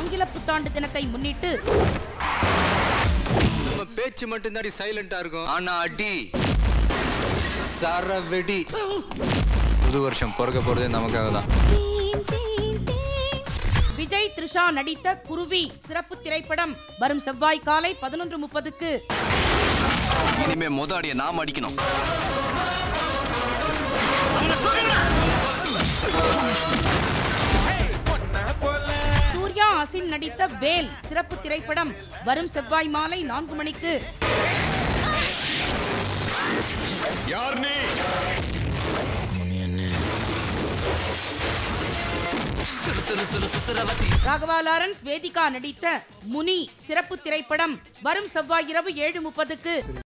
ஆங்கில புத்தாண்டு தினத்தை முன்னிட்டு நம்ம பேச்சு மட்டும் தாடி சைலண்டா இருக்கும் ஆனா அடி சர வெடி புது வருஷம் பிறக்க போறதே நமக்காக தான் விஜய் த்ரிஷா நடித்த குருவி சிறப்பு திரைப்படம் வரும் செவ்வாய் காலை பதினொன்று முப்பதுக்கு இனிமே மொத அடியை நாம அடிக்கணும் சூர்யா அசின் நடித்த வேல் சிறப்பு திரைப்படம் வரும் செவ்வாய் மாலை நான்கு மணிக்கு ராகவா லாரன்ஸ் வேதிகா நடித்த முனி சிறப்பு திரைப்படம் வரும் செவ்வாய் இரவு ஏழு முப்பதுக்கு